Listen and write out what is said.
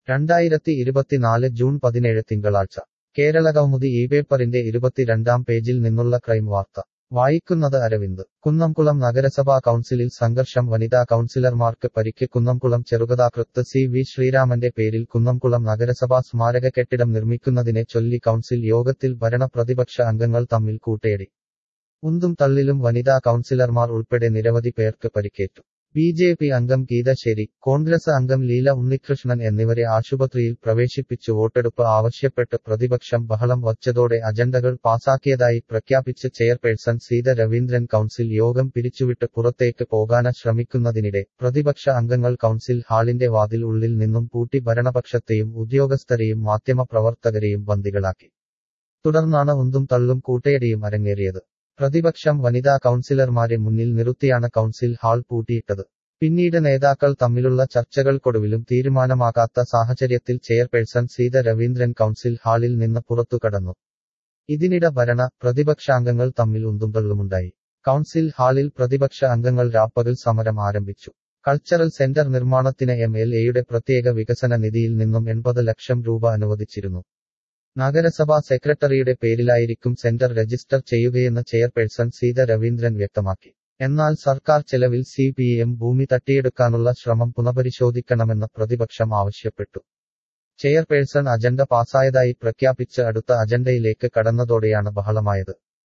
രണ്ടായിരത്തി ഇരുപത്തിനാല് ജൂൺ പതിനേഴ് തിങ്കളാഴ്ച കേരളകൗമുദി ഈ പേപ്പറിന്റെ ഇരുപത്തിരണ്ടാം പേജിൽ നിന്നുള്ള ക്രൈം വാർത്ത വായിക്കുന്നത് അരവിന്ദ് കുന്നംകുളം നഗരസഭാ കൗൺസിലിൽ സംഘർഷം വനിതാ കൗൺസിലർമാർക്ക് പരിക്ക് കുന്നംകുളം ചെറുകഥാകൃത്ത് സി വി ശ്രീരാമന്റെ പേരിൽ കുന്നംകുളം നഗരസഭാ സ്മാരക കെട്ടിടം നിർമ്മിക്കുന്നതിനെ ചൊല്ലി കൗൺസിൽ യോഗത്തിൽ ഭരണ പ്രതിപക്ഷ അംഗങ്ങൾ തമ്മിൽ കൂട്ടയടി ഉന്തും തള്ളിലും വനിതാ കൗൺസിലർമാർ ഉൾപ്പെടെ നിരവധി പേർക്ക് പരിക്കേറ്റു ബി ജെ പി അംഗം ഗീതശ്ശേരി കോൺഗ്രസ് അംഗം ലീല ഉണ്ണികൃഷ്ണൻ എന്നിവരെ ആശുപത്രിയിൽ പ്രവേശിപ്പിച്ചു വോട്ടെടുപ്പ് ആവശ്യപ്പെട്ട് പ്രതിപക്ഷം ബഹളം വച്ചതോടെ അജണ്ടകൾ പാസാക്കിയതായി പ്രഖ്യാപിച്ച് ചെയർപേഴ്സൺ സീത രവീന്ദ്രൻ കൗൺസിൽ യോഗം പിരിച്ചുവിട്ട് പുറത്തേക്ക് പോകാന ശ്രമിക്കുന്നതിനിടെ പ്രതിപക്ഷ അംഗങ്ങൾ കൗൺസിൽ ഹാളിന്റെ വാതിൽ ഉള്ളിൽ നിന്നും പൂട്ടി ഭരണപക്ഷത്തെയും ഉദ്യോഗസ്ഥരെയും മാധ്യമപ്രവർത്തകരെയും ബന്ദികളാക്കി തുടർന്നാണ് ഉന്തും തള്ളും കൂട്ടയടിയും അരങ്ങേറിയത് പ്രതിപക്ഷം വനിതാ കൗൺസിലർമാരെ മുന്നിൽ നിർത്തിയാണ് കൗൺസിൽ ഹാൾ പൂട്ടിയിട്ടത് പിന്നീട് നേതാക്കൾ തമ്മിലുള്ള ചർച്ചകൾക്കൊടുവിലും തീരുമാനമാകാത്ത സാഹചര്യത്തിൽ ചെയർപേഴ്സൺ സീത രവീന്ദ്രൻ കൗൺസിൽ ഹാളിൽ നിന്ന് പുറത്തു കടന്നു ഇതിനിടെ ഭരണ പ്രതിപക്ഷാംഗങ്ങൾ തമ്മിൽ ഉന്തും തള്ളുമുണ്ടായി കൗൺസിൽ ഹാളിൽ പ്രതിപക്ഷ അംഗങ്ങൾ രാപ്പകൽ സമരം ആരംഭിച്ചു കൾച്ചറൽ സെന്റർ നിർമ്മാണത്തിന് എം എൽ എയുടെ പ്രത്യേക വികസന നിധിയിൽ നിന്നും എൺപത് ലക്ഷം രൂപ അനുവദിച്ചിരുന്നു നഗരസഭാ സെക്രട്ടറിയുടെ പേരിലായിരിക്കും സെന്റർ രജിസ്റ്റർ ചെയ്യുകയെന്ന് ചെയർപേഴ്സൺ സീത രവീന്ദ്രൻ വ്യക്തമാക്കി എന്നാൽ സർക്കാർ ചെലവിൽ സി പി എം ഭൂമി തട്ടിയെടുക്കാനുള്ള ശ്രമം പുനഃപരിശോധിക്കണമെന്ന് പ്രതിപക്ഷം ആവശ്യപ്പെട്ടു ചെയർപേഴ്സൺ അജണ്ട പാസായതായി പ്രഖ്യാപിച്ച് അടുത്ത അജണ്ടയിലേക്ക് കടന്നതോടെയാണ് ബഹളമായത്